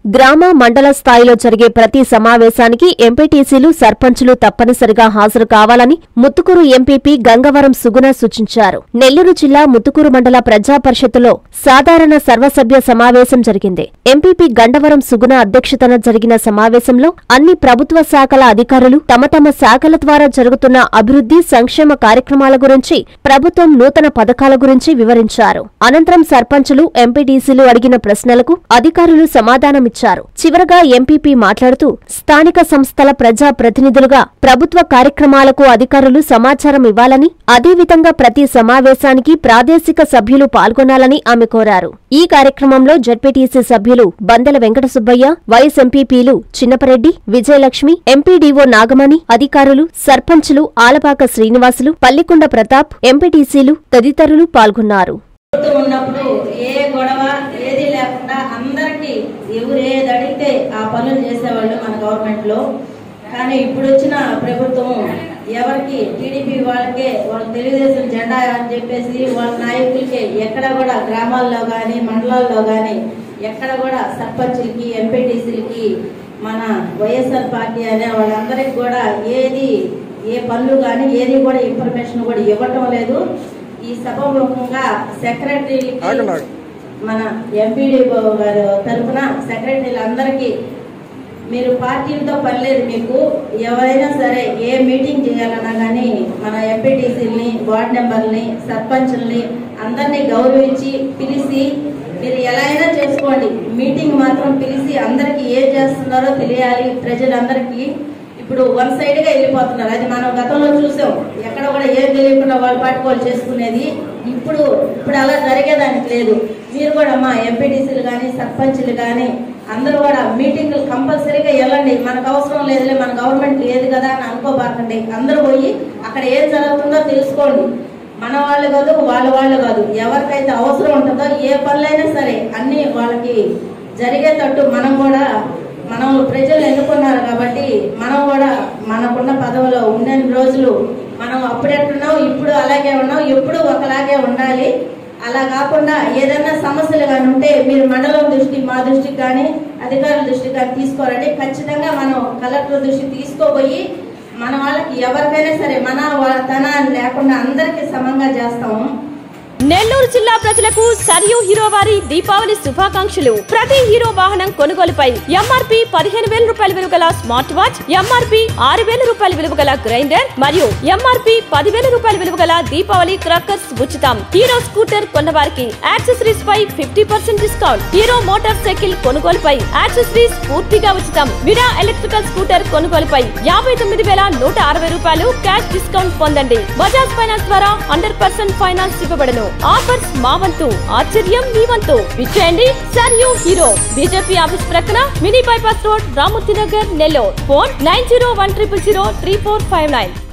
గ్రామ మండల స్థాయిలో జరిగే ప్రతి సమావేశానికి ఎంపీటీసీలు సర్పంచులు తప్పనిసరిగా హాజరు కావాలని ముత్తుకూరు ఎంపీపీ గంగవరం సుగుణ సూచించారు నెల్లూరు జిల్లా ముత్తుకూరు మండల ప్రజా పరిషత్తులో సాధారణ సర్వసభ్య సమావేశం జరిగింది ఎంపీపీ గండవరం సుగుణ అధ్యక్షతన జరిగిన సమావేశంలో అన్ని ప్రభుత్వ శాఖల అధికారులు తమ తమ శాఖల ద్వారా జరుగుతున్న అభివృద్ధి సంక్షేమ కార్యక్రమాల గురించి ప్రభుత్వం నూతన పథకాల గురించి వివరించారు అనంతరం సర్పంచులు ఎంపీటీసీలు అడిగిన ప్రశ్నలకు అధికారులు సమాధానమిచ్చారు చివరగా ఎంపీపీ మాట్లాడుతూ స్థానిక సంస్థల ప్రజా ప్రతినిధులుగా ప్రభుత్వ కార్యక్రమాలకు అధికారులు సమాచారం ఇవ్వాలని అదేవిధంగా ప్రతి సమావేశానికి ప్రాదేశిక సభ్యులు పాల్గొనాలని ఆమె కోరారు ఈ కార్యక్రమంలో జడ్పీటీసీ సభ్యులు బందెల వెంకట సుబ్బయ్య వైఎస్ ఎంపీపీలు చిన్నపరెడ్డి విజయలక్ష్మి ఎంపీడీఓ నాగమణి అధికారులు సర్పంచులు ఆలపాక శ్రీనివాసులు పల్లికొండ ప్రతాప్ ఎంపీటీసీలు తదితరులు పాల్గొన్నారు ప్రభుత్వం ఉన్నప్పుడు ఏ గొడవ ఏది లేకుండా అందరికీ ఎవరు ఏది అడిగితే ఆ పనులు చేసేవాళ్ళు మన గవర్నమెంట్ లో కానీ ఇప్పుడు వచ్చిన ప్రభుత్వం ఎవరికి టీడీపీ వాళ్ళకే వాళ్ళ తెలుగుదేశం జెండా అని చెప్పేసి వాళ్ళ నాయకులకి ఎక్కడ కూడా గ్రామాల్లో కానీ మండలాల్లో కానీ ఎక్కడ కూడా సర్పంచులకి ఎంపీటీసీలకి మన వైఎస్ఆర్ పార్టీ అనే వాళ్ళందరికీ కూడా ఏది ఏ పనులు కానీ ఏది కూడా ఇన్ఫర్మేషన్ కూడా ఇవ్వటం లేదు ఈ సభాముఖంగా సెక్రటరీలకి మన ఎంపీడీ గారు తరఫున సెక్రటరీలందరికీ మీరు పార్టీలతో పర్లేదు మీకు ఎవరైనా సరే ఏ మీటింగ్ చేయాలన్నా కానీ మన ఎంపీటీసీలని వార్డు మెంబర్ని సర్పంచుల్ని అందరినీ గౌరవించి పిలిచి మీరు ఎలా అయినా చేసుకోండి మీటింగ్ మాత్రం పిలిచి అందరికీ ఏం చేస్తున్నారో తెలియాలి ప్రజలందరికీ ఇప్పుడు వన్ సైడ్ గా వెళ్ళిపోతున్నారు అది మనం గతంలో చూసాం ఎక్కడ కూడా ఏం తెలియకుండా వాళ్ళ పాటి వాళ్ళు చేసుకునేది ఇప్పుడు ఇప్పుడు అలా జరిగేదానికి లేదు మీరు కూడా మా ఎంపీటీసీలు కానీ సర్పంచ్లు కానీ అందరూ కూడా మీటింగ్లు కంపల్సరీగా వెళ్ళండి మనకు అవసరం లేదులే మన గవర్నమెంట్ లేదు కదా అని అనుకోబాకండి అందరూ పోయి అక్కడ ఏం జరుగుతుందో తెలుసుకోండి మన వాళ్ళు కాదు వాళ్ళ వాళ్ళు కాదు ఎవరికైతే అవసరం ఉంటుందో ఏ పనులైనా సరే అన్ని వాళ్ళకి జరిగేటట్టు మనం కూడా మనం ప్రజలు ఎన్నుకున్నారు కాబట్టి మనం కూడా మనకున్న పదవిలో ఉన్న రోజులు మనం అప్పుడెట్టున్నాం ఇప్పుడు అలాగే ఉన్నాం ఎప్పుడు ఒకలాగే ఉండాలి అలా కాకుండా ఏదైనా సమస్యలు కానీ ఉంటే మీరు మండలం దృష్టి మా దృష్టికి కానీ అధికారుల దృష్టికి కానీ తీసుకోవాలంటే ఖచ్చితంగా మనం కలెక్టర్ దృష్టికి తీసుకోపోయి మన వాళ్ళకి ఎవరికైనా సరే మన వా- తన అని లేకుండా అందరికీ సమంగా చేస్తాము నెల్లూరు జిల్లా ప్రజలకు సరియు హీరో వారి దీపావళి శుభాకాంక్షలు ప్రతి హీరో వాహనం కొనుగోలుపై ఎంఆర్పి పదిహేను వేల రూపాయల విలువ గల స్మార్ట్ వాచ్ ఎంఆర్పి ఆరు వేల రూపాయల విలువ గల గ్రైండర్ మరియు ఎంఆర్పి పదివేల రూపాయల విలువ గల దీపావళి క్రాకర్స్ ఉచితం హీరో స్కూటర్ కొన్నవారికి యాక్సెసరీస్ పై fifty percent discount Hero motorcycle కొనుగోలుపై యాక్సెసరీస్ పూర్తిగా ఉచితం విరా ఎలక్ట్రికల్ స్కూటర్ కొనుగోలుపై యాభై తొమ్మిది వేల నూట అరవై రూపాయలు క్యాష్ డిస్కౌంట్ పొందండి బజాజ్ ఫైనాన్స్ ద్వారా హండ్రెడ్ పర్సెంట్ ఫైనాన్స్ ఇవ్వబడను ఆఫర్స్ మా వంతు ఆశ్చర్యం మీ వంతు విచ్చేయండి sir you Hero BJP office ప్రక్కన mini bypass road Ramurthy Nagar Nellore phone nine zero one triple zero three four five nine